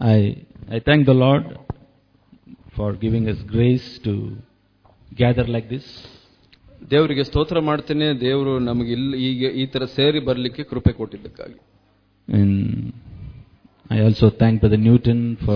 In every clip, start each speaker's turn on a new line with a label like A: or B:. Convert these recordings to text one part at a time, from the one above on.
A: I, I thank the Lord for giving us grace to gather like this.
B: ದೇವರಿಗೆ ಸ್ತೋತ್ರ ಮಾಡ್ತೇನೆ ದೇವರು ನಮಗೆ ಇಲ್ಲಿ ಈಗ ಈ ತರ ಸೇರಿ ಬರಲಿಕ್ಕೆ ಕೃಪೆ ಕೊಟ್ಟಿದ್ದಕ್ಕಾಗಿ
A: And I also thank Brother Newton for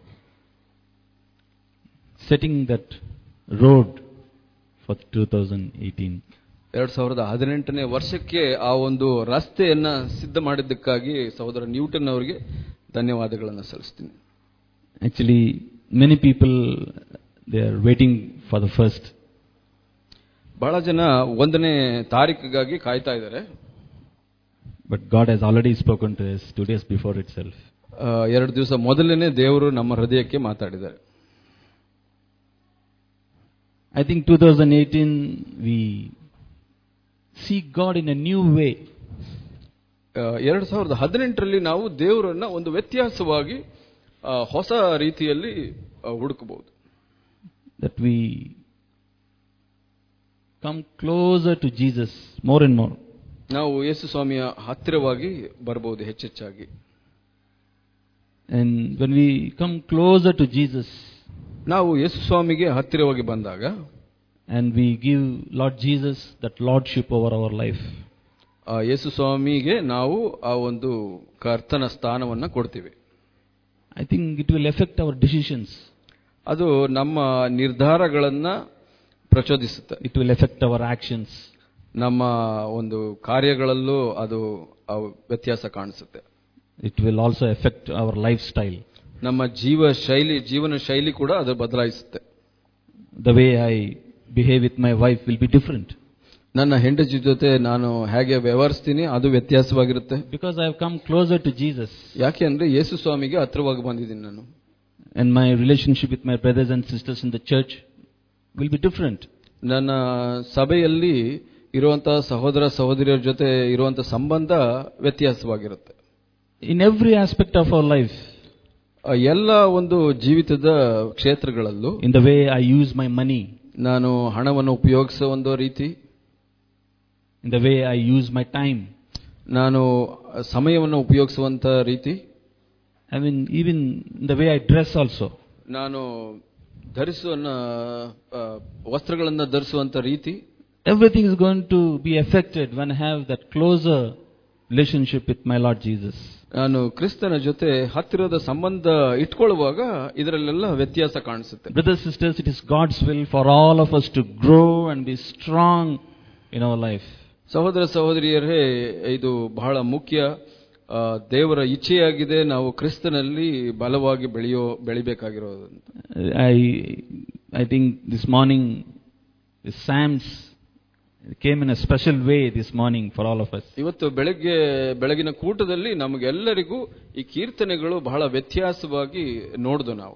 A: setting that road for 2018.
B: ಎರಡ್ ಸಾವಿರದ ಹದಿನೆಂಟನೇ ವರ್ಷಕ್ಕೆ ಆ ಒಂದು ರಸ್ತೆಯನ್ನ ಸಿದ್ಧ ಮಾಡಿದ್ದಕ್ಕಾಗಿ ಸಹೋದರ ನ್ಯೂಟನ್ ಅವರಿಗೆ ಧನ್ಯವಾದಗಳನ್ನು ಸಲ್ಲಿಸ್ತೀನಿ
A: Actually, many people they are waiting for the first,
B: ಬಹಳ ಜನ ಒಂದನೇ ತಾರೀಕಿಗಾಗಿ ಕಾಯ್ತಾ ಇದ್ದಾರೆ
A: but God has already spoken to us two days before itself.
B: ಆ, ಎರಡು ದಿವಸ ಮೊದಲನೇ ದೇವರು ನಮ್ಮ ಹೃದಯಕ್ಕೆ ಮಾತಾಡಿದ್ದಾರೆ
A: I think 2018 we see God in a new way.
B: ಆ, ಎರಡು ಸಾವಿರದ ಹದಿನೆಂಟರಲ್ಲಿ ನಾವು ದೇವರನ್ನ ಒಂದು ವ್ಯತ್ಯಾಸವಾಗಿ ಆ, ಹೊಸ ರೀತಿಯಲ್ಲಿ ಆ, ಹುಡುಕಬಹುದು
A: that we come closer to Jesus more and more.
B: ನಾವು ಯೇಸು ಸ್ವಾಮಿಯ ಹತ್ತಿರವಾಗಿ ಬರಬಹುದು ಹೆಚ್ಚೆಚ್ಚಾಗಿ
A: And when we come closer to Jesus
B: ನಾವು ಯೇಸು ಸ್ವಾಮಿಗೆ ಹತ್ತಿರವಾಗಿ ಬಂದಾಗ
A: and we give Lord Jesus that lordship over our life,
B: ಆ ಯೇಸು ಸ್ವಾಮಿಗೆ ನಾವು ಆ ಒಂದು ಕರ್ತನ ಸ್ಥಾನವನ್ನ ಕೊಡ್ತೀವಿ
A: I think it will affect our decisions.
B: ಅದು ನಮ್ಮ ನಿರ್ಧಾರಗಳನ್ನ ಪ್ರಚೋದಿಸುತ್ತೆ
A: It will affect our actions.
B: ನಮ್ಮ ಒಂದು ಕಾರ್ಯಗಳಲ್ಲೂ ಅದು ಆ ವ್ಯತ್ಯಾಸ ಕಾಣಿಸುತ್ತೆ
A: It will also affect our lifestyle.
B: ನಮ್ಮ ಜೀವ ಶೈಲಿ ಜೀವನ ಶೈಲಿ ಕೂಡ ಅದು ಬದಲಾಯಿಸುತ್ತೆ
A: The way I behave with my wife will be different
B: ನನ್ನ ಹೆಂಡತಿ ಜೊತೆ ನಾನು ಹೇಗೆ ವ್ಯವಹರಿಸ್ತೀನಿ ಅದು ವ್ಯತ್ಯಾಸವಾಗಿರುತ್ತೆ
A: because I have come closer to Jesus.
B: ಯಾಕೆ ಅಂದ್ರೆ ಯೇಸು ಸ್ವಾಮಿಗೆ ಹತ್ರವಾಗಿ ಬಂದಿದ್ದೀನಿ ನಾನು
A: And my relationship with my brothers and sisters in the church will be different.
B: ನನ್ನ ಸಭೆಯಲ್ಲಿ ಇರುವಂತಹ ಸಹೋದರ ಸಹೋದರಿಯರ ಜೊತೆ ಇರುವಂತಹ ಸಂಬಂಧ ವ್ಯತ್ಯಾಸವಾಗಿರುತ್ತೆ
A: In every aspect of our life,
B: ಆ ಎಲ್ಲ ಒಂದು ಜೀವಿತದ ಕ್ಷೇತ್ರಗಳಲ್ಲೂ
A: in the way I use my money,
B: ನಾನು ಹಣವನ್ನು ಉಪಯೋಗಿಸೋ ಒಂದು ರೀತಿ
A: in the way I use my time.
B: ನಾನು ಸಮಯವನ್ನು ಉಪಯೋಗಿಸುವಂತ ರೀತಿ
A: I mean, even in the way I dress also.
B: ನಾನು ಧರಿಸುವ ವಸ್ತ್ರಗಳನ್ನು ಧರಿಸುವಂತ ರೀತಿ
A: Everything is going to be affected when I have that closer relationship with my Lord Jesus.
B: ನಾನು ಕ್ರಿಸ್ತನ ಜೊತೆ ಹತ್ತಿರದ ಸಂಬಂಧ ಇಟ್ಕೊಳ್ಳುವಾಗ ಇದರಲ್ಲೆಲ್ಲ ವ್ಯತ್ಯಾಸ ಕಾಣಿಸುತ್ತೆ
A: Brothers, sisters, it is God's will for all of us to grow and be strong in our life.
B: ಸಹೋದರ ಸಹೋದರಿಯರೇ ಇದು ಬಹಳ ಮುಖ್ಯ ಆ, ದೇವರ ಇಚ್ಛೆಯಾಗಿದೆ ನಾವು ಕ್ರಿಸ್ತನಲ್ಲಿ ಬಲವಾಗಿ ಬೆಳೆಯೋ ಬೆಳಿಬೇಕಾಗಿರೋದು
A: I, I think this morning, the Psalms came in a special way this morning for all of us.
B: ಇವತ್ತು ಬೆಳಗ್ಗೆ ಬೆಳಗಿನ ಕೂಟದಲ್ಲಿ ನಮಗೆಲ್ಲರಿಗೂ ಈ ಕೀರ್ತನೆಗಳು ಬಹಳ ವ್ಯತ್ಯಾಸವಾಗಿ ನೋಡ್ದು ನಾವು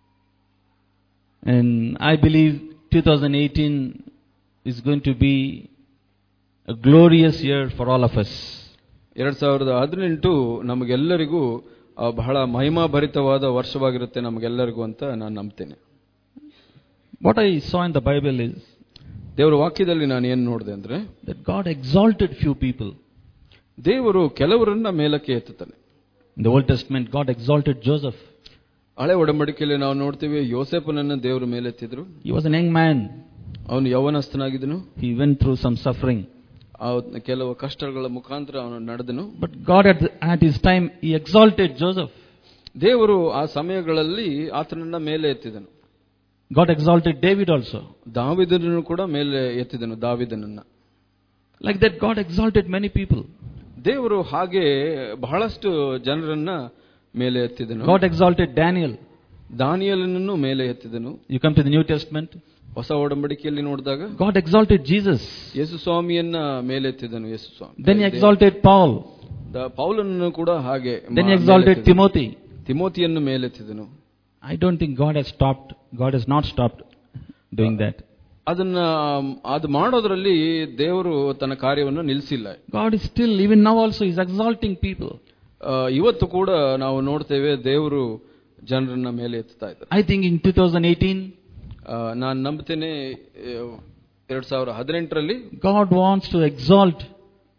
A: And I believe 2018 is going to be a glorious year for all of us.
B: ಎರಡ್ ಸಾವಿರದ ಹದಿನೆಂಟು ನಮಗೆಲ್ಲರಿಗೂ ಆ, ಬಹಳ ಮಹಿಮಾಭರಿತವಾದ ವರ್ಷವಾಗಿರುತ್ತೆ ನಮಗೆಲ್ಲರಿಗೂ ಅಂತ ನಾನು ನಂಬ್ತೇನೆ
A: What I saw in the Bible is
B: ದೇವರ ವಾಕ್ಯದಲ್ಲಿ ನಾನು ಏನು ನೋಡಿದೆ ಅಂದ್ರೆ
A: that God exalted few people.
B: ದೇವರು ಕೆಲವರನ್ನ ಮೇಲಕ್ಕೆ ಎತ್ತುತ್ತಾನೆ
A: In the Old Testament, God exalted Joseph.
B: ಹಳೆ ಒಡಂಬಡಿಕೆಯಲ್ಲಿ ನಾವು ನೋಡ್ತೀವಿ ಯೋಸೆಫನನ್ನ ದೇವರು ಮೇಲೆತ್ತಿದ್ರು
A: He was an young man.
B: ಅವನು ಯೌವನಸ್ಥನಾಗಿದ್ದನು
A: He went through some suffering.
B: ಆ ಕೆಲವು ಕಷ್ಟಗಳ ಮುಖಾಂತರ ಅವನು ನಡೆದನು
A: But God at, the, at his time, He exalted Joseph.
B: ದೇವರು ಆ ಸಮಯಗಳಲ್ಲಿ ಆತನನ್ನ ಮೇಲೆ ಎತ್ತಿದನು
A: God exalted David also.
B: ದಾವಿದನನ್ನು ಕೂಡ ಮೇಲೆ ಎತ್ತಿದನು ದಾವಿದನನ್ನ
A: Like that, God exalted many people.
B: ದೇವರು ಹಾಗೆ ಬಹಳಷ್ಟು ಜನರನ್ನ ಮೇಲೆ ಎತ್ತಿದನು
A: God exalted Daniel.
B: ದಾನಿಯಲನನ್ನು ಮೇಲೆ ಎತ್ತಿದನು
A: You come to the New Testament,
B: ಹೊಸ ಒಡಂಬಡಿಕೆಯಲ್ಲಿ ನೋಡಿದಾಗ
A: God exalted Jesus.
B: ಯೇಸು ಸ್ವಾಮಿಯನ್ನ ಮೇಲೆತ್ತಿದನು ಯೇಸು ಸ್ವಾಮಿ
A: Then He exalted Paul.
B: ದ- ಪೌಲನನ್ನು ಕೂಡ ಹಾಗೆ
A: Then He
B: ಮಾ-
A: exalted
B: ಮೇಲೆತ್ತಿದನು.
A: Timothy.
B: ತಿಮೋತಿಯನ್ನು ಮೇಲೆತ್ತಿದನು
A: I don't think God has stopped. God has not stopped doing that.
B: ಅದನ್ನ ಆಮ್, ಅದು ಮಾಡೋದ್ರಲ್ಲಿ ದೇವರು ತನ್ನ ಕಾರ್ಯವನ್ನು ನಿಲ್ಲಿಸಿಲ್ಲ
A: God is still, even now also, He's exalting people.
B: ಆ, ಇವತ್ತು ಕೂಡ ನಾವು ನೋಡ್ತೇವೆ ದೇವರು ಜನರನ್ನ ಮೇಲೆ ಎತ್ತಾ ಇದ್ದಾರೆ
A: I think in 2018,
B: ನಾನು ನಂಬ್ತೇನೆ ಎರಡ್ ಸಾವಿರ ಹದಿನೆಂಟರಲ್ಲಿ
A: God wants to exalt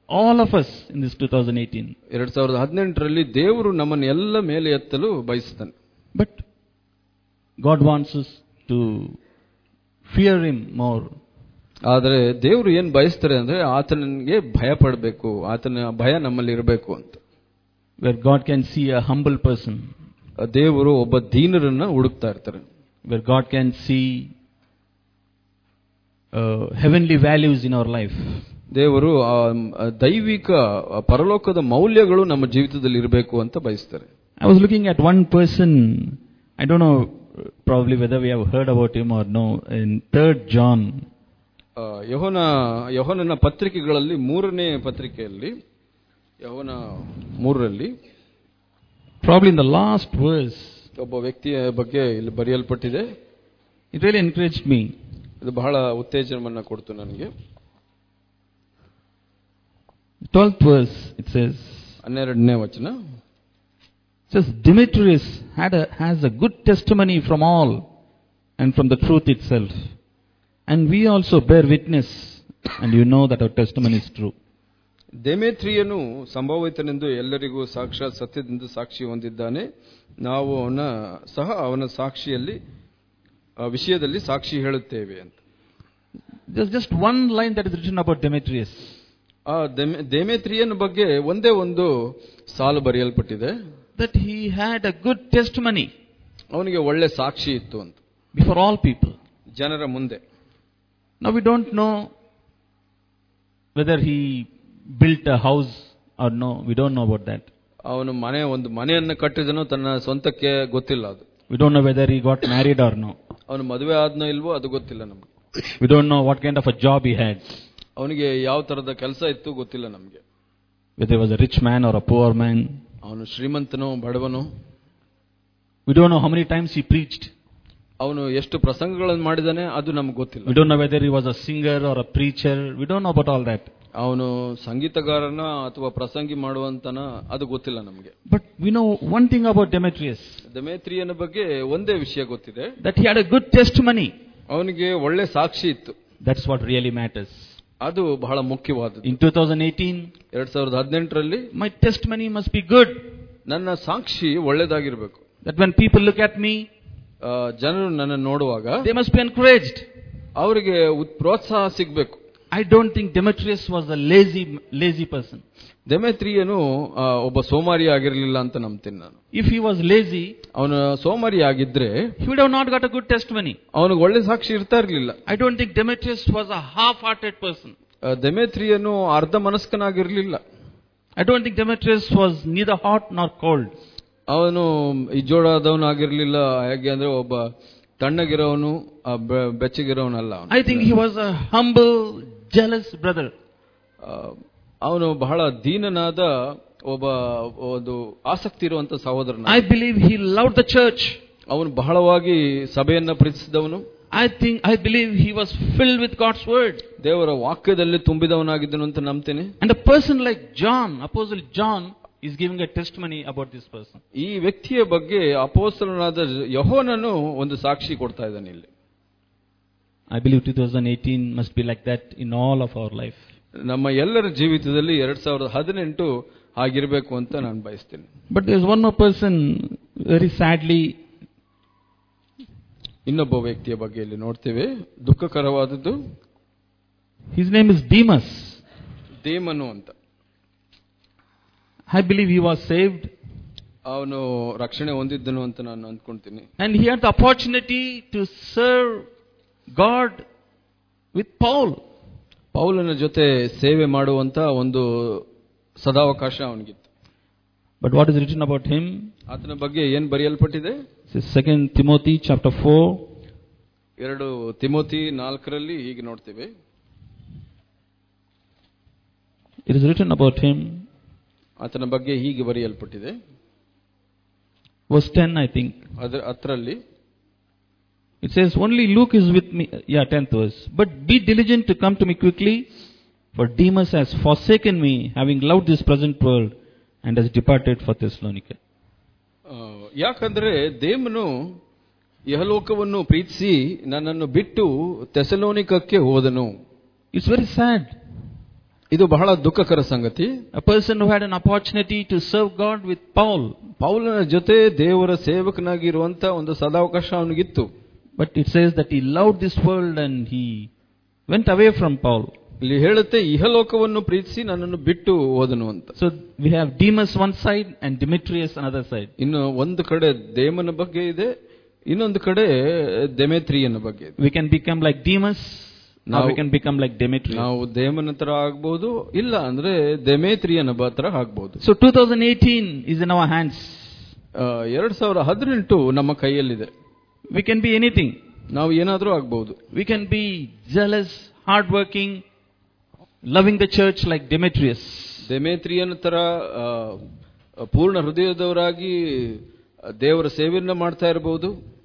A: all of us in this 2018.
B: ಎರಡ್ ಸಾವಿರದ ಹದಿನೆಂಟರಲ್ಲಿ ದೇವರು ನಮ್ಮನ್ನು ಎಲ್ಲ ಮೇಲೆ ಎತ್ತಲು ಬಯಸ್ತಾನೆ
A: But God wants us to fear Him more.
B: ಆದರೆ ದೇವರು ಏನ್ ಬಯಸ್ತಾರೆ ಅಂದ್ರೆ ಆತನಿಗೆ ಭಯ ಪಡಬೇಕು ಆತನ ಭಯ ನಮ್ಮಲ್ಲಿ ಇರಬೇಕು ಅಂತ
A: Where God can see a humble person.
B: ದೇವರು ಒಬ್ಬ ದೀನರನ್ನ ಹುಡುಕ್ತಾ ಇರ್ತಾರೆ
A: Where God can see uh, heavenly values in our life.
B: ದೇವರು ಆ ಆ ದೈವಿಕ ಆ ಪರಲೋಕದ ಮೌಲ್ಯಗಳು ನಮ್ಮ ಜೀವಿತದಲ್ಲಿ ಇರಬೇಕು ಅಂತ ಬಯಸ್ತಾರೆ
A: I was looking at one person, I don't know probably whether we have heard about him or no, in 3rd John.
B: ಆ, ಯೆಹೋನ ಯಹೋನನ ಪತ್ರಿಕೆಗಳಲ್ಲಿ ಮೂರನೇ ಪತ್ರಿಕೆಯಲ್ಲಿ ಯಹೋನ ಮೂರರಲ್ಲಿ
A: Probably in the last verse,
B: ಒಬ್ಬ ವ್ಯಕ್ತಿಯ ಬಗ್ಗೆ ಇಲ್ಲಿ ಬರೆಯಲ್ಪಟ್ಟಿದೆ
A: it really encouraged me.
B: ಇದು ಬಹಳ ಉತ್ತೇಜನವನ್ನ ಕೊಡ್ತು ನನಗೆ
A: 12th verse, it says,
B: ಹನ್ನೆರಡನೇ ವಚನ
A: it says Demetrius had a, has a good testimony from all and from the truth itself. And we also bear witness, and you know that our testimony is true.
B: ದೇಮೇತ್ರಿಯನು ಸಂಭವಿತನೆಂದು ಎಲ್ಲರಿಗೂ ಸಾಕ್ಷಾತ್ ಸತ್ಯದಿಂದ ಸಾಕ್ಷಿ ಹೊಂದಿದ್ದಾನೆ ನಾವು ಅವನ ಸಹ ಅವನ ಸಾಕ್ಷಿಯಲ್ಲಿ ಆ ವಿಷಯದಲ್ಲಿ ಸಾಕ್ಷಿ ಹೇಳುತ್ತೇವೆ ಅಂತ
A: There's just one line that is written about Demetrius.
B: ಆ ದೇಮೆ- ದೇಮೇತ್ರಿಯನ ಬಗ್ಗೆ ಒಂದೇ ಒಂದು ಸಾಲು ಬರೆಯಲ್ಪಟ್ಟಿದೆ
A: That he had a good testimony
B: ಅವನಿಗೆ ಒಳ್ಳೆ ಸಾಕ್ಷಿ ಇತ್ತು ಅಂತ
A: before all people.
B: ಜನರ ಮುಂದೆ
A: Now we don't know whether he built a house or no. We don't know about that.
B: ಅವನು ಮನೆ ಒಂದು ಮನೆಯನ್ನು ಕಟ್ಟಿದನೋ ತನ್ನ ಸ್ವಂತಕ್ಕೆ ಗೊತ್ತಿಲ್ಲ ಅದು
A: We don't know whether he got married or no.
B: ಅವನು ಮದುವೆ ಆದ್ನೋ ಇಲ್ವೋ ಅದು ಗೊತ್ತಿಲ್ಲ ನಮ್ಗೆ
A: We don't know what kind of a job he had.
B: ಅವನಿಗೆ ಯಾವ ತರದ ಕೆಲಸ ಇತ್ತು ಗೊತ್ತಿಲ್ಲ ನಮ್ಗೆ
A: Whether he was a rich man or a poor man.
B: ಅವನು ಶ್ರೀಮಂತನೋ ಬಡವನೋ
A: We don't know how many times he preached.
B: ಅವನು ಎಷ್ಟು ಪ್ರಸಂಗಗಳನ್ನು ಮಾಡಿದಾನೆ ಅದು ನಮ್ಗೆ ಗೊತ್ತಿಲ್ಲ
A: We don't know whether he was a singer or a preacher. We don't know about all that.
B: ಅವನು ಸಂಗೀತಗಾರನ ಅಥವಾ ಪ್ರಸಂಗಿ ಮಾಡುವಂತನ ಅದು ಗೊತ್ತಿಲ್ಲ ನಮಗೆ
A: But we know one thing about Demetrius
B: ದಮೇತ್ರಿಯನ ಬಗ್ಗೆ ಒಂದೇ ವಿಷಯ ಗೊತ್ತಿದೆ
A: that he had a good testimony.
B: ಅವನಿಗೆ ಒಳ್ಳೆ ಸಾಕ್ಷಿ ಇತ್ತು
A: That's what really matters.
B: ಅದು ಬಹಳ ಮುಖ್ಯವಾದದ್ದು
A: In 2018,
B: ಎರಡ್ ಸಾವಿರದ ಹದಿನೆಂಟರಲ್ಲಿ
A: my testimony must be good.
B: ನನ್ನ ಸಾಕ್ಷಿ ಒಳ್ಳೇದಾಗಿರ್ಬೇಕು
A: That when people look at me,
B: ಆ, ಜನರು ನನ್ನ ನೋಡುವಾಗ
A: they must be encouraged.
B: ಅವರಿಗೆ ಉತ್- ಪ್ರೋತ್ಸಾಹ ಸಿಗ್ಬೇಕು
A: I don't think Demetrius was a lazy, lazy person.
B: ದೆಮೇತ್ರಿಯನು ಆ, ಒಬ್ಬ ಸೋಮಾರಿ ಆಗಿರಲಿಲ್ಲ ಅಂತ ನಂಬ್ತೀನಿ ನಾನು
A: If he was lazy,
B: ಅವನು ಸೋಮಾರಿ ಆಗಿದ್ರೆ
A: he would have not got a good testimony.
B: ಅವನಿಗೆ ಒಳ್ಳೆ ಸಾಕ್ಷಿ ಇರ್ತಾ ಇರ್ಲಿಲ್ಲ
A: I don't think Demetrius was a half-hearted person.
B: ಆ, ದೆಮೇತ್ರಿಯನು ಅರ್ಧ ಮನಸ್ಕನಾಗಿರ್ಲಿಲ್ಲ
A: I don't think Demetrius was neither hot nor cold.
B: ಅವನು ಇಜ್ಜೋಡಾದವನು ಆಗಿರ್ಲಿಲ್ಲ ಹೇಗೆ ಅಂದ್ರೆ ಒಬ್ಬ ತಣ್ಣಗಿರೋವನು ಆ, ಬೆ- ಬೆಚ್ಚಗಿರೋವನಲ್ಲ ಅವನು
A: I think he was a humble, jealous brother.
B: ಆ, ಅವನು ಬಹಳ ದೀನನಾದ ಒಬ್ಬ ಒಂದು ಆಸಕ್ತಿ ಇರುವಂತ ಸಹೋದರನ
A: I believe he loved the church.
B: ಅವನು ಬಹಳವಾಗಿ ಸಭೆಯನ್ನ ಪ್ರೀತಿಸಿದವನು
A: I think, I believe he was filled with God's word.
B: ದೇವರ ವಾಕ್ಯದಲ್ಲಿ ತುಂಬಿದವನಾಗಿದ್ದನು ಅಂತ ನಂಬ್ತೇನೆ
A: And a person like John, Apostle John, is giving a testimony about this person.
B: ಈ ವ್ಯಕ್ತಿಯ ಬಗ್ಗೆ ಅಪೋಸ್ತಲನಾದ ಯಹೋನನು ಒಂದು ಸಾಕ್ಷಿ ಕೊಡ್ತಾ ಇದ್ದಾನೆ ಇಲ್ಲಿ
A: I believe 2018 must be like that in all of our life.
B: ನಮ್ಮ ಎಲ್ಲರ ಜೀವಿತದಲ್ಲಿ ಎರಡ್ ಸಾವಿರದ ಹದಿನೆಂಟು ಆಗಿರ್ಬೇಕು ಅಂತ ನಾನು ಬಯಸ್ತೇನೆ
A: But there's one more person, very sadly,
B: ಇನ್ನೊಬ್ಬ ವ್ಯಕ್ತಿಯ ಬಗ್ಗೆ ಇಲ್ಲಿ ನೋಡ್ತೇವೆ ದುಃಖಕರವಾದದ್ದು
A: his name is Demas.
B: ದೇಮನು ಅಂತ
A: I believe he was saved
B: ಅವನು ರಕ್ಷಣೆ ಹೊಂದಿದ್ದನು ಅಂತ ನಾನು ಅಂದ್ಕೊಂತೀನಿ
A: and he had the opportunity to serve God with Paul.
B: ಪೌಲನ ಜೊತೆ ಸೇವೆ ಮಾಡುವಂತ ಒಂದು ಸದಾವಕಾಶ ಅವನಿಗಿತ್ತು
A: But what is written about him?
B: ಆತನ ಬಗ್ಗೆ ಏನ್ ಬರೆಯಲ್ಪಟ್ಟಿದೆ
A: This is 2 Timothy chapter 4,
B: ಎರಡು ತಿಮೋತಿ ನಾಲ್ಕರಲ್ಲಿ ಹೀಗೆ ನೋಡ್ತೇವೆ
A: it is written about him,
B: ಆತನ ಬಗ್ಗೆ ಹೀಗೆ ಬರೆಯಲ್ಪಟ್ಟಿದೆ
A: verse 10, I think.
B: ಅದರ ಹತ್ರಲ್ಲಿ
A: It says, Only Luke is with me. Yeah, 10th verse. But be diligent to come to me quickly, for Demas has forsaken me, having loved this present world, and has departed for Thessalonica.
B: ಆ, ಯಾಕಂದ್ರೆ ದೇಮನು ಯಹಲೋಕವನ್ನು ಪ್ರೀತಿಸಿ ನನ್ನನ್ನು ಬಿಟ್ಟು ತೆಸಲೋನಿಕಕ್ಕೆ ಹೋದನು
A: It's very sad.
B: ಇದು ಬಹಳ ದುಃಖಕರ ಸಂಗತಿ
A: A person who had an opportunity to serve God with Paul,
B: ಪೌಲನ ಜೊತೆ ದೇವರ ಸೇವಕನಾಗಿ ಇರುವಂತ ಒಂದು ಸದಾವಕಾಶ ಅವನಿಗಿತ್ತು
A: but it says that he loved this world and he went away from Paul.
B: ಇಲ್ಲಿ ಹೇಳುತ್ತೆ ಇಹಲೋಕವನ್ನು ಪ್ರೀತಿಸಿ ನನ್ನನ್ನು ಬಿಟ್ಟು ಹೋದನು ಅಂತ
A: So we have Demas one side and Demetrius another side.
B: ಇನ್ನು ಒಂದು ಕಡೆ ದೇಮನ ಬಗ್ಗೆ ಇದೆ ಇನ್ನೊಂದು ಕಡೆ ದೆಮೆತ್ರಿಯನ ಬಗ್ಗೆ ಇದೆ
A: We can become like Demas, or
B: Now-
A: we can become like Demetrius.
B: ನಾವು ದೇಮನ ತರ ಆಗ್ಬಹುದು ಇಲ್ಲ ಅಂದ್ರೆ ದೆಮೇತ್ರಿಯನ ಬ- ತರ ಆಗ್ಬಹುದು
A: So 2018 is in our hands.
B: ಎರಡ್ ಸಾವಿರ ಹದಿನೆಂಟು ನಮ್ಮ ಕೈಯಲ್ಲಿದೆ
A: We can be anything.
B: ನಾವು ಏನಾದ್ರೂ ಆಗ್ಬಹುದು
A: We can be jealous, hardworking, loving the church like Demetrius.
B: ದೆಮೇತ್ರಿಯನ ತರ ಆ, ಪೂರ್ಣ ಹೃದಯದವರಾಗಿ ದೇವರ ಸೇವೆಯನ್ನ ಮಾಡ್ತಾ ಇರಬಹುದು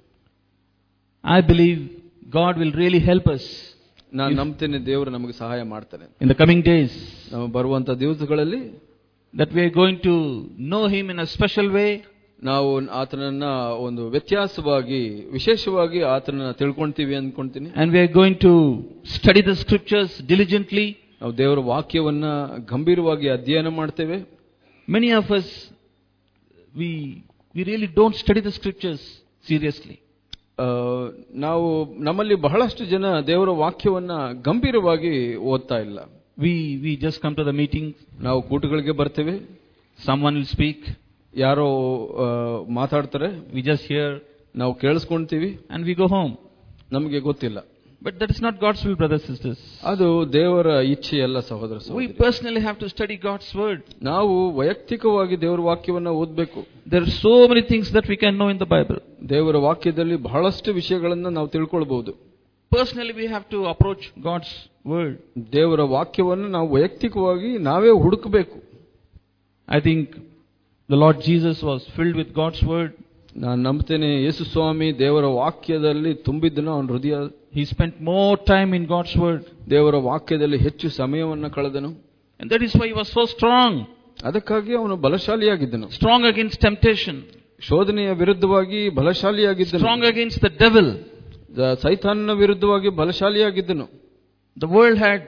A: I believe God will really help us
B: ನಾನು ನಂಬ್ತೇನೆ ದೇವರು ನಮಗೆ ಸಹಾಯ ಮಾಡ್ತಾನೆ
A: in the coming days
B: ನಮ್ಮ ಬರುವಂತ ದಿವಸಗಳಲ್ಲಿ
A: that we are going to know Him in a special way,
B: ನಾವು ಆತನನ್ನ ಒಂದು ವ್ಯತ್ಯಾಸವಾಗಿ ವಿಶೇಷವಾಗಿ ಆತನನ್ನ ತಿಳ್ಕೊಂತೀವಿ ಅನ್ಕೊಂತೀನಿ
A: and we are going to study the scriptures diligently.
B: ನಾವು ದೇವರ ವಾಕ್ಯವನ್ನ ಗಂಭೀರವಾಗಿ ಅಧ್ಯಯನ ಮಾಡ್ತೇವೆ
A: Many of us, we, we really don't study the scriptures seriously.
B: ಆ, ನಾವು ನಮ್ಮಲ್ಲಿ ಬಹಳಷ್ಟು ಜನ ದೇವರ ವಾಕ್ಯವನ್ನ ಗಂಭೀರವಾಗಿ ಓದ್ತಾ ಇಲ್ಲ
A: We, we just come to the meetings,
B: ನಾವು ಕೂಟಗಳಿಗೆ ಬರ್ತೇವೆ
A: someone will speak,
B: ಯಾರೋ ಆ, ಮಾತಾಡ್ತಾರೆ
A: we just hear,
B: ನಾವು ಕೇಳಿಸ್ಕೊಂತೀವಿ
A: and we go home.
B: ನಮಗೆ ಗೊತ್ತಿಲ್ಲ
A: But that is not God's will, brothers and sisters.
B: ಅದು ದೇವರ ಇಚ್ಛೆ ಅಲ್ಲ ಸಹೋದರ
A: We
B: ಸಹೋದರಿ.
A: personally have to study God's word.
B: ನಾವು ವೈಯಕ್ತಿಕವಾಗಿ ದೇವರ ವಾಕ್ಯವನ್ನ ಓದಬೇಕು
A: There are so many things that we can know in the Bible.
B: ದೇವರ ವಾಕ್ಯದಲ್ಲಿ ಬಹಳಷ್ಟು ವಿಷಯಗಳನ್ನ ನಾವು ತಿಳ್ಕೊಳ್ಬಹುದು
A: Personally, we have to approach God's word.
B: ದೇವರ ವಾಕ್ಯವನ್ನು ನಾವು ವೈಯಕ್ತಿಕವಾಗಿ ನಾವೇ ಹುಡುಕಬೇಕು
A: I think the Lord Jesus was filled with God's word.
B: ನಾನು ನಂಬ್ತೇನೆ ಯೇಸು ಸ್ವಾಮಿ ದೇವರ ವಾಕ್ಯದಲ್ಲಿ ತುಂಬಿದ್ದನು ಅವನ ಹೃದಯ
A: He spent more time in God's word.
B: ದೇವರ ವಾಕ್ಯದಲ್ಲಿ ಹೆಚ್ಚು ಸಮಯವನ್ನು ಕಳೆದನು
A: And that is why he was so strong.
B: ಅದಕ್ಕಾಗಿ ಅವನು ಬಲಶಾಲಿಯಾಗಿದ್ದನು
A: Strong against temptation.
B: ಶೋಧನೆಯ ವಿರುದ್ಧವಾಗಿ ಬಲಶಾಲಿಯಾಗಿದ್ದನು
A: Strong against the devil.
B: ದ- ಸೈತಾನನ ವಿರುದ್ಧವಾಗಿ ಬಲಶಾಲಿಯಾಗಿದ್ದನು
A: The world had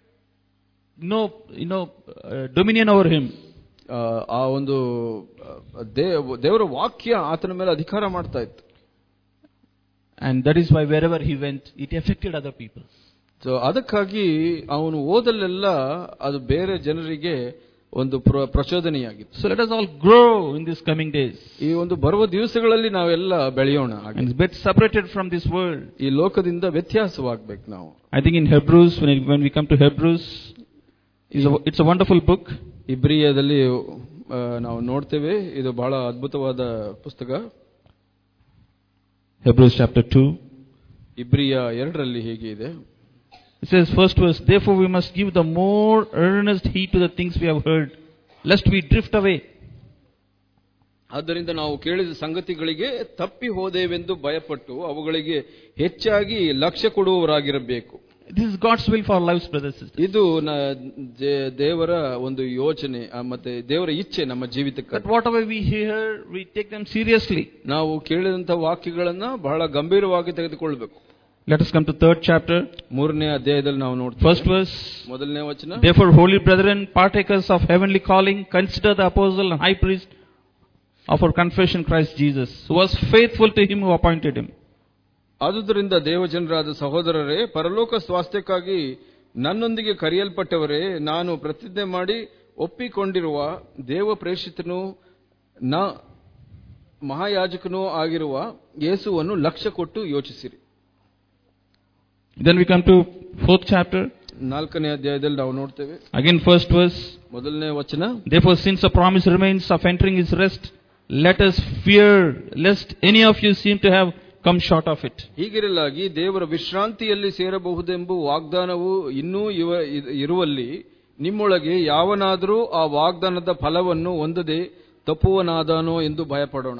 A: no, you know, uh, dominion over him.
B: ಆ, ಆ ಒಂದು ಆ, ದೇ- ದೇವರ ವಾಕ್ಯ ಆತನ ಮೇಲೆ ಅಧಿಕಾರ ಮಾಡ್ತಾ ಇತ್ತು
A: And that is why wherever he went, it affected other people.
B: So ಅದಕ್ಕಾಗಿ ಅವನು ಓದಲೆಲ್ಲ ಅದು ಬೇರೆ ಜನರಿಗೆ ಒಂದು ಪ್ರ- ಪ್ರಚೋದನೆಯಾಗಿತ್ತು
A: So let us all grow in these coming days.
B: ಈ ಒಂದು ಬರುವ ದಿವಸಗಳಲ್ಲಿ ನಾವೆಲ್ಲ ಬೆಳೆಯೋಣ ಹಾಗೆ.
A: And get separated from this world.
B: ಈ ಲೋಕದಿಂದ ವ್ಯತ್ಯಾಸವಾಗ್ಬೇಕು ನಾವು
A: I think in Hebrews, when, it, when we come to Hebrews, it's a, it's a wonderful book.
B: ಇಬ್ರಿಯದಲ್ಲಿ ಆ, ನಾವು ನೋಡ್ತೇವೆ ಇದು ಬಹಳ ಅದ್ಭುತವಾದ ಪುಸ್ತಕ
A: Hebrews chapter 2.
B: ಇಬ್ರಿಯ ಎರಡರಲ್ಲಿ ಹೀಗೆ ಇದೆ
A: It says, first verse, Therefore we must give the more earnest heed to the things we have heard, lest we drift away.
B: ಆದ್ದರಿಂದ ನಾವು ಕೇಳಿದ ಸಂಗತಿಗಳಿಗೆ ತಪ್ಪಿ ಹೋದೇವೆಂದು ಭಯಪಟ್ಟು ಅವುಗಳಿಗೆ ಹೆಚ್ಚಾಗಿ ಲಕ್ಷ್ಯ ಕೊಡುವವರಾಗಿರಬೇಕು
A: This is God's will for our lives, brothers and sisters.
B: ಇದು ನ- ದೇ- ದೇವರ ಒಂದು ಯೋಚನೆ ಆ, ಮತ್ತೆ ದೇವರ ಇಚ್ಛೆ ನಮ್ಮ ಜೀವಿತಕ್ಕೆ
A: That whatever we hear, we take them seriously.
B: ನಾವು ಕೇಳಿದಂತ ವಾಕ್ಯಗಳನ್ನ ಬಹಳ ಗಂಭೀರವಾಗಿ ತೆಗೆದುಕೊಳ್ಬೇಕು
A: Let us come to third chapter,
B: ಮೂರನೇ ಅಧ್ಯಾಯದಲ್ಲಿ ನಾವು ನೋಡ್ತೀವಿ
A: first verse.
B: ಮೊದಲನೇ ವಚನ
A: Therefore, holy brethren, partakers of heavenly calling, consider the apostle and high priest of our confession, Christ Jesus, who was faithful to him who appointed him.
B: ಆದುದರಿಂದ ದೇವಜನರಾದ ಸಹೋದರರೇ ಪರಲೋಕ ಸ್ವಾಸ್ಥ್ಯಕ್ಕಾಗಿ ನನ್ನೊಂದಿಗೆ ಕರೆಯಲ್ಪಟ್ಟವರೇ ನಾನು ಪ್ರತಿಜ್ಞೆ ಮಾಡಿ ಒಪ್ಪಿಕೊಂಡಿರುವ ದೇವ ಪ್ರೇಷಿತನು ನ ಮಹಾಯಾಜಕನೂ ಆಗಿರುವ ಯೇಸುವನ್ನು ಲಕ್ಷ್ಯ ಕೊಟ್ಟು ಯೋಚಿಸಿರಿ
A: Then we come to fourth chapter,
B: ನಾಲ್ಕನೇ ಅಧ್ಯಾಯದಲ್ಲಿ ನಾವು ನೋಡ್ತೇವೆ
A: again first verse.
B: ಮೊದಲನೇ ವಚನ
A: Therefore, since a promise remains of entering his rest, let us fear lest any of you seem to have come short of it.
B: ಹೀಗಿರಲಾಗಿ ದೇವರ ವಿಶ್ರಾಂತಿಯಲ್ಲಿ ಸೇರಬಹುದೆಂಬ ವಾಗ್ದಾನವು ಇನ್ನೂ ಇವ ಇ- ಇರುವಲ್ಲಿ ನಿಮ್ಮೊಳಗೆ ಯಾವನಾದರೂ ಆ ವಾಗ್ದಾನದ ಫಲವನ್ನು ಹೊಂದದೆ ತಪ್ಪುವನಾದಾನೋ ಎಂದು ಭಯಪಡೋಣ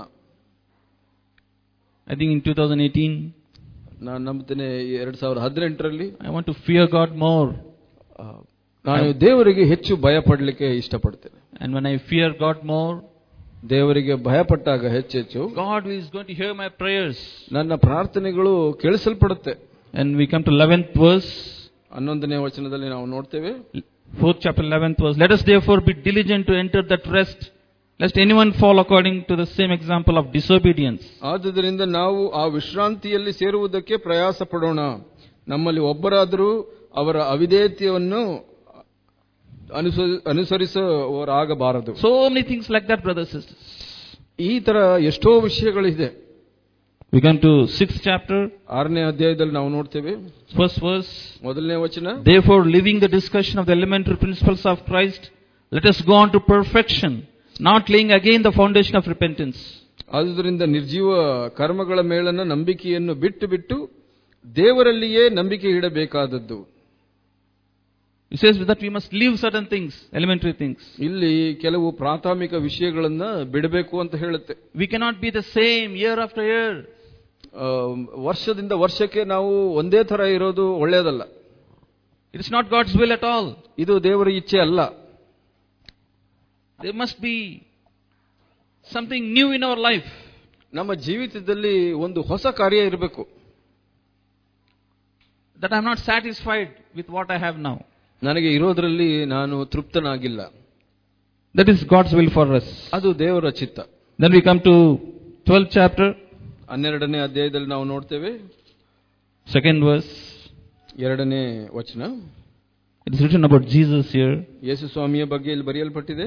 A: I think in 2018,
B: ನಾನು ನಂಬ್ತೇನೆ ಎರಡ್ ಸಾವಿರದ ಹದಿನೆಂಟರಲ್ಲಿ
A: I want to fear God more.
B: ನಾನು ದೇವರಿಗೆ ಹೆಚ್ಚು ಭಯ ಪಡಲಿಕ್ಕೆ ಇಷ್ಟಪಡ್ತೇನೆ
A: And when I fear God more,
B: ದೇವರಿಗೆ ಭಯಪಟ್ಟಾಗ ಹೆಚ್ಚೆಚ್ಚು
A: God is going to hear my prayers.
B: ನನ್ನ ಪ್ರಾರ್ಥನೆಗಳು ಕೇಳಿಸಲ್ಪಡುತ್ತೆ
A: And we come to 11th verse.
B: ಹನ್ನೊಂದನೇ ವಚನದಲ್ಲಿ ನಾವು ನೋಡ್ತೇವೆ
A: 4th chapter 11th verse. Let us therefore be diligent to enter that rest, lest anyone fall according to the same example of disobedience.
B: ಆದುದರಿಂದ ನಾವು ಆ ವಿಶ್ರಾಂತಿಯಲ್ಲಿ ಸೇರುವುದಕ್ಕೆ ಪ್ರಯಾಸ ಪಡೋಣ ನಮ್ಮಲ್ಲಿ ಒಬ್ಬರಾದರೂ ಅವರ ಅವಿಧೇಯತೆಯನ್ನು ಅನುಸ- ಅನುಸರಿಸುವವರಾಗಬಾರದು
A: So many things like that, brothers and sisters.
B: ಈ ತರ ಎಷ್ಟೋ ವಿಷಯಗಳಿದೆ
A: We come to 6th chapter,
B: ಆರನೇ ಅಧ್ಯಾಯದಲ್ಲಿ ನಾವು ನೋಡ್ತೇವೆ
A: first verse.
B: ಮೊದಲನೇ ವಚನ
A: Therefore, leaving the discussion of the elementary principles of Christ, let us go on to perfection, not laying again the foundation of repentance.
B: ಆದುದರಿಂದ ನಿರ್ಜೀವ ಕರ್ಮಗಳ ಮೇಳನ ನಂಬಿಕೆಯನ್ನು ಬಿಟ್ಟು ಬಿಟ್ಟು ದೇವರಲ್ಲಿಯೇ ನಂಬಿಕೆ ಇಡಬೇಕಾದದ್ದು
A: He says that we must leave certain things, elementary things.
B: ಇಲ್ಲಿ ಕೆಲವು ಪ್ರಾಥಮಿಕ ವಿಷಯಗಳನ್ನ ಬಿಡಬೇಕು ಅಂತ ಹೇಳುತ್ತೆ
A: We cannot be the same year after year.
B: ಆ, ವರ್ಷದಿಂದ ವರ್ಷಕ್ಕೆ ನಾವು ಒಂದೇ ತರ ಇರೋದು ಒಳ್ಳೆಯದಲ್ಲ
A: It is not God's will at all.
B: ಇದು ದೇವರ ಇಚ್ಛೆ ಅಲ್ಲ
A: There must be something new in our life.
B: ನಮ್ಮ ಜೀವಿತದಲ್ಲಿ ಒಂದು ಹೊಸ ಕಾರ್ಯ ಇರಬೇಕು
A: That I am not satisfied with what I have now.
B: ನನಗೆ ಇರೋದ್ರಲ್ಲಿ ನಾನು ತೃಪ್ತನಾಗಿಲ್ಲ
A: That is God's will for us.
B: ಅದು ದೇವರ ಚಿತ್ತ
A: Then we come to 12th chapter,
B: ಹನ್ನೆರಡನೇ ಅಧ್ಯಾಯದಲ್ಲಿ ನಾವು ನೋಡ್ತೇವೆ
A: second verse.
B: ಎರಡನೇ ವಚನ
A: It is written about Jesus here,
B: ಯೇಸು ಸ್ವಾಮಿಯ ಬಗ್ಗೆ ಇಲ್ಲಿ ಬರೆಯಲ್ಪಟ್ಟಿದೆ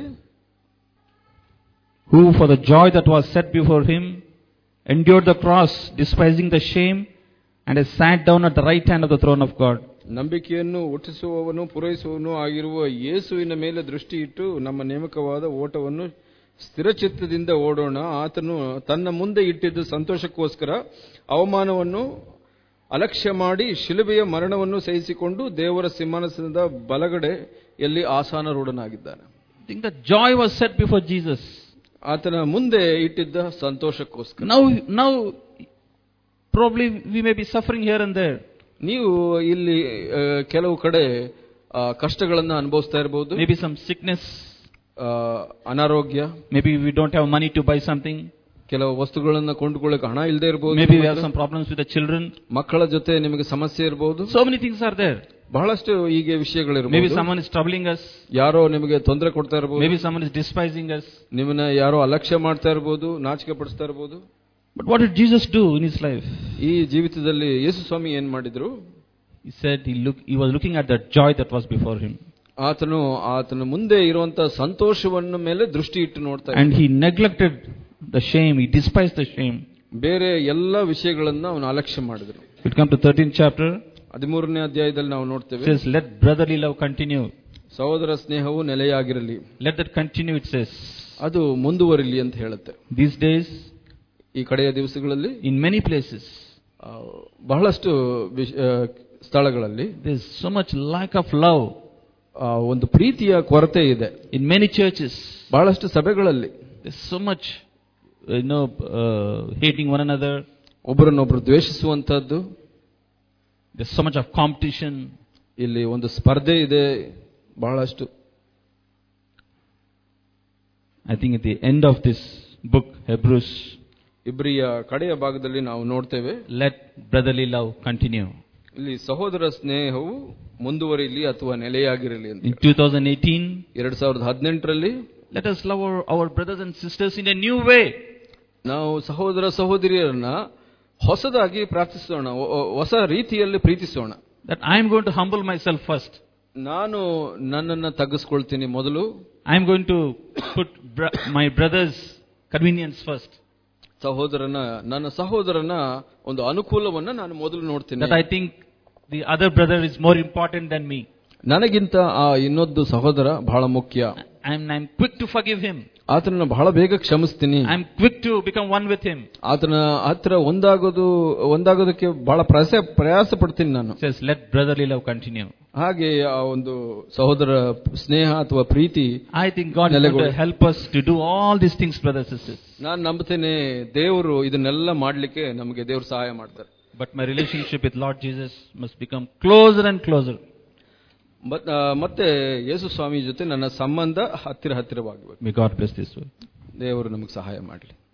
A: who for the joy that was set before him endured the cross, despising the shame, and has sat down at the right hand of the throne of God.
B: ನಂಬಿಕೆಯನ್ನು ಹುಟ್ಟಿಸುವವನು ಪೂರೈಸುವವನು ಆಗಿರುವ ಯೇಸುವಿನ ಮೇಲೆ ದೃಷ್ಟಿ ಇಟ್ಟು ನಮ್ಮ ನೇಮಕವಾದ ಓಟವನ್ನು ಸ್ಥಿರಚಿತ್ತದಿಂದ ಓಡೋಣ ಆತನು ತನ್ನ ಮುಂದೆ ಇಟ್ಟಿದ್ದ ಸಂತೋಷಕ್ಕೋಸ್ಕರ ಅವಮಾನವನ್ನು ಅಲಕ್ಷ್ಯ ಮಾಡಿ ಶಿಲುಬೆಯ ಮರಣವನ್ನು ಸಹಿಸಿಕೊಂಡು ದೇವರ ಸಿಂಹಾಸನದ ಬಲಗಡೆಯಲ್ಲಿ ಆಸಾನರೂಢನಾಗಿದ್ದಾನೆ
A: I think that joy was set before Jesus.
B: ಆತನ ಮುಂದೆ ಇಟ್ಟಿದ್ದ ಸಂತೋಷಕ್ಕೋಸ್ಕರ
A: Now, now, probably we may be suffering here and there.
B: ನೀವು ಇಲ್ಲಿ ಆ, ಕೆಲವು ಕಡೆ ಆ, ಕಷ್ಟಗಳನ್ನ ಅನುಭವಿಸ್ತಾ ಇರಬಹುದು
A: Maybe some sickness,
B: ಆ, ಅನಾರೋಗ್ಯ
A: maybe we don't have money to buy something,
B: ಕೆಲವು ವಸ್ತುಗಳನ್ನ ಕೊಂಡುಕೊಳ್ಳಕ್ಕೆ ಹಣ ಇಲ್ಲದೆ ಇರಬಹುದು
A: maybe we have some problems with the children.
B: ಮಕ್ಕಳ ಜೊತೆ ನಿಮಗೆ ಸಮಸ್ಯೆ ಇರಬಹುದು
A: So many things are there.
B: ಬಹಳಷ್ಟು ಹೀಗೆ
A: Maybe
B: ವಿಷಯಗಳಿರಬಹುದು
A: someone is troubling us,
B: ಯಾರೋ ನಿಮಗೆ ತೊಂದರೆ ಕೊಡ್ತಾ ಇರಬಹುದು
A: maybe someone is despising us.
B: ನಿಮ್ಮನ್ನ ಯಾರೋ ಅಲಕ್ಷ್ಯ ಮಾಡ್ತಾ ಇರಬಹುದು ನಾಚಿಕೆ ಪಡಿಸ್ತಾ ಇರಬಹುದು
A: But what did Jesus do in his life?
B: ಈ ಜೀವಿತದಲ್ಲಿ ಯೇಸು ಸ್ವಾಮಿ ಏನ್ ಮಾಡಿದ್ರು
A: He said he, look, he was looking at the joy that was before him.
B: ಆತನು ಆತನ ಮುಂದೆ ಇರುವಂತಹ ಸಂತೋಷವನ್ನ ಮೇಲೆ ದೃಷ್ಟಿ ಇಟ್ಟು ನೋಡ್ತಾ ಇದ್ದ.
A: And he neglected the shame, he despised the shame.
B: ಬೇರೆ ಎಲ್ಲ ವಿಷಯಗಳನ್ನ ಅವನು ಅಲಕ್ಷ್ಯ ಮಾಡಿದ್ರು
A: We come to 13th chapter.
B: ಹದಿಮೂರನೇ ಅಧ್ಯಾಯದಲ್ಲಿ ನಾವು
A: It
B: ನೋಡ್ತೇವೆ
A: says, Let brotherly love continue.
B: ಸಹೋದರ ಸ್ನೇಹವು ನೆಲೆಯಾಗಿರಲಿ
A: Let that continue, it says.
B: ಅದು ಮುಂದುವರಿಲಿ ಅಂತ ಹೇಳುತ್ತೆ
A: These days,
B: ಈ ಕಡೆಯ ದಿವಸಗಳಲ್ಲಿ
A: in many places,
B: ಆ, ಬಹಳಷ್ಟು ವಿಷ- ಆ, ಸ್ಥಳಗಳಲ್ಲಿ
A: there's so much lack of love.
B: ಆ, ಒಂದು ಪ್ರೀತಿಯ ಕೊರತೆ ಇದೆ
A: In many churches,
B: ಬಹಳಷ್ಟು ಸಭೆಗಳಲ್ಲಿ
A: there's so much, uh, you know, uh, hating one another.
B: ಒಬ್ಬರನ್ನೊಬ್ರು ದ್ವೇಷಿಸುವಂತಹದ್ದು
A: There's so much of competition.
B: ಇಲ್ಲಿ ಒಂದು ಸ್ಪರ್ಧೆ ಇದೆ ಬಹಳಷ್ಟು
A: I think at the end of this book, Hebrews,
B: ಇಬ್ರಿಯ ಕಡೆಯ ಭಾಗದಲ್ಲಿ ನಾವು ನೋಡ್ತೇವೆ
A: let brotherly love continue.
B: ಇಲ್ಲಿ ಸಹೋದರ ಸ್ನೇಹವು ಮುಂದುವರಿಲಿ ಅಥವಾ ನೆಲೆಯಾಗಿರಲಿ ಅಂತ
A: In 2018,
B: ಎರಡ್ ಸಾವಿರದ ಹದಿನೆಂಟರಲ್ಲಿ
A: let us love our, our brothers and sisters in a new way.
B: ನಾವು ಸಹೋದರ ಸಹೋದರಿಯರನ್ನ ಹೊಸದಾಗಿ ಪ್ರಾರ್ಥಿಸೋಣ ಒ- ಒ- ಹೊಸ ರೀತಿಯಲ್ಲಿ ಪ್ರೀತಿಸೋಣ
A: That I am going to humble myself first.
B: ನಾನು ನನ್ನನ್ನ ತಗ್ಗಿಸ್ಕೊಳ್ತೀನಿ ಮೊದಲು
A: I am going to put br- my brother's convenience first.
B: ಸಹೋದರನ ನನ್ನ ಸಹೋದರನ ಒಂದು ಅನುಕೂಲವನ್ನ ನಾನು ಮೊದಲು ನೋಡ್ತೀನಿ
A: That I think the other brother is more important than me.
B: ನನಗಿಂತ ಆ ಇನ್ನೊಂದು ಸಹೋದರ ಬಹಳ ಮುಖ್ಯ
A: I'm, I'm quick to forgive him.
B: ಆತನನ್ನ ಬಹಳ ಬೇಗ ಕ್ಷಮಿಸ್ತೀನಿ
A: I'm quick to become one with him.
B: ಆತನ ಹತ್ರ ಒಂದಾಗೋದು ಒಂದಾಗೋದಕ್ಕೆ ಬಹಳ ಪ್ರಯಾಸ ಪ್ರಯಾಸ ಪಡ್ತೀನಿ ನಾನು
A: It says, let brotherly love continue.
B: ಹಾಗೆ ಆ ಒಂದು ಸಹೋದರ ಸ್ನೇಹ ಅಥವಾ ಪ್ರೀತಿ
A: I think God is going
B: ನೆಲೆಗೊಳ್ಳಿ.
A: to help us to do all these things, brothers and sisters.
B: ನಾನು ನಂಬುತ್ತೇನೆ ದೇವರು ಇದನ್ನೆಲ್ಲ ಮಾಡ್ಲಿಕ್ಕೆ ನಮಗೆ ದೇವರು ಸಹಾಯ ಮಾಡ್ತಾರೆ
A: But my relationship with Lord Jesus must become closer and closer.
B: ಮತ್- ಆ, ಮತ್ತೆ ಯೇಸು ಸ್ವಾಮಿ ಜೊತೆ ನನ್ನ ಸಂಬಂಧ ಹತ್ತಿರ ಹತ್ತಿರವಾಗಬೇಕು
A: May God bless this word.
B: ದೇವರು ನಮಗೆ ಸಹಾಯ ಮಾಡಲಿ